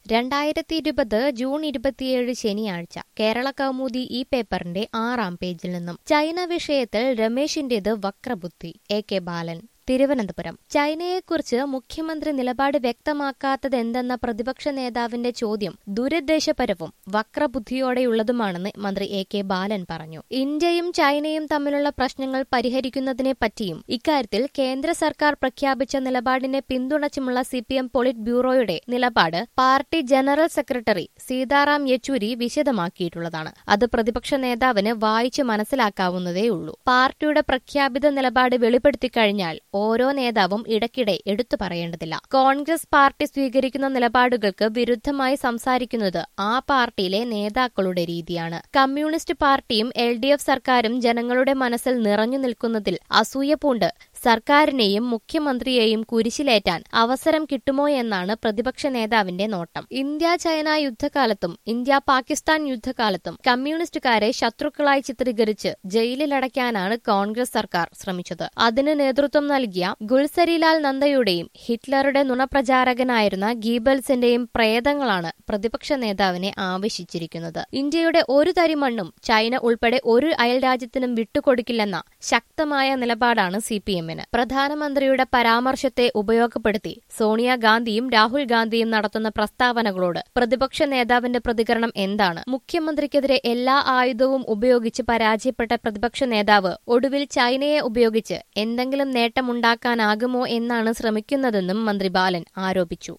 രണ്ടായിരത്തി ഇരുപത് ജൂൺ ഇരുപത്തിയേഴ് ശനിയാഴ്ച കേരള കൗമുദി ഈ പേപ്പറിന്റെ ആറാം പേജിൽ നിന്നും ചൈന വിഷയത്തിൽ രമേശിന്റേത് വക്രബുദ്ധി എ കെ ബാലൻ തിരുവനന്തപുരം ചൈനയെക്കുറിച്ച് മുഖ്യമന്ത്രി നിലപാട് വ്യക്തമാക്കാത്തത് എന്തെന്ന പ്രതിപക്ഷ നേതാവിന്റെ ചോദ്യം ദുരുദ്ദേശപരവും വക്രബുദ്ധിയോടെയുള്ളതുമാണെന്ന് മന്ത്രി എ കെ ബാലൻ പറഞ്ഞു ഇന്ത്യയും ചൈനയും തമ്മിലുള്ള പ്രശ്നങ്ങൾ പരിഹരിക്കുന്നതിനെ പറ്റിയും ഇക്കാര്യത്തിൽ കേന്ദ്ര സർക്കാർ പ്രഖ്യാപിച്ച നിലപാടിനെ പിന്തുണച്ചുമുള്ള സി പി എം പൊളിറ്റ് ബ്യൂറോയുടെ നിലപാട് party general secretary Sitaram Yechury വിശദമാക്കിയിട്ടുള്ളതാണ് അത് പ്രതിപക്ഷ നേതാവിന് വായിച്ചു മനസ്സിലാക്കാവുന്നതേയുള്ളൂ പാർട്ടിയുടെ പ്രഖ്യാപിത നിലപാട് വെളിപ്പെടുത്തി കഴിഞ്ഞാൽ ഓരോ നേതാവും ഇടയ്ക്കിടെ എടുത്തു പറയേണ്ടതില്ല കോൺഗ്രസ് പാർട്ടി സ്വീകരിക്കുന്ന നിലപാടുകൾക്ക് വിരുദ്ധമായി സംസാരിക്കുന്നത് ആ പാർട്ടിയിലെ നേതാക്കളുടെ രീതിയാണ് കമ്മ്യൂണിസ്റ്റ് പാർട്ടിയും എൽ ഡി എഫ് സർക്കാരും ജനങ്ങളുടെ മനസ്സിൽ നിറഞ്ഞു നിൽക്കുന്നതിൽ അസൂയ പൂണ്ട് സർക്കാരിനെയും മുഖ്യമന്ത്രിയെയും കുരിശിലേറ്റാൻ അവസരം കിട്ടുമോ എന്നാണ് പ്രതിപക്ഷ നേതാവിന്റെ നോട്ടം ഇന്ത്യ ചൈന യുദ്ധകാലത്തും ഇന്ത്യ പാകിസ്ഥാൻ യുദ്ധകാലത്തും കമ്മ്യൂണിസ്റ്റുകാരെ ശത്രുക്കളായി ചിത്രീകരിച്ച് ജയിലിലടയ്ക്കാനാണ് കോൺഗ്രസ് സർക്കാർ ശ്രമിച്ചത് അതിന് നേതൃത്വം നൽകിയ ഗുൽസരിലാൽ നന്ദയുടെയും ഹിറ്റ്ലറുടെ നുണപ്രചാരകനായിരുന്ന ഗീബൽസിന്റെയും പ്രേതങ്ങളാണ് പ്രതിപക്ഷ നേതാവിനെ ആവശ്യിച്ചിരിക്കുന്നത് ഇന്ത്യയുടെ ഒരു തരി മണ്ണും ചൈന ഉൾപ്പെടെ ഒരു അയൽരാജ്യത്തിനും വിട്ടുകൊടുക്കില്ലെന്ന ശക്തമായ നിലപാടാണ് സി പി എമ്മിന് പ്രധാനമന്ത്രിയുടെ പരാമർശത്തെ ഉപയോഗപ്പെടുത്തി സോണിയാഗാന്ധിയും രാഹുൽ ഗാന്ധിയും നടത്തുന്ന പ്രസ്താവനകളോട് പ്രതിപക്ഷ നേതാവിന്റെ പ്രതികരണം എന്താണ് മുഖ്യമന്ത്രിക്കെതിരെ എല്ലാ ആയുധവും ഉപയോഗിച്ച് പരാജയപ്പെട്ട പ്രതിപക്ഷ നേതാവ് ഒടുവിൽ ചൈനയെ ഉപയോഗിച്ച് എന്തെങ്കിലും നേട്ടമുണ്ടാക്കാനാകുമോ എന്നാണ് ശ്രമിക്കുന്നതെന്നും മന്ത്രി ബാലൻ ആരോപിച്ചു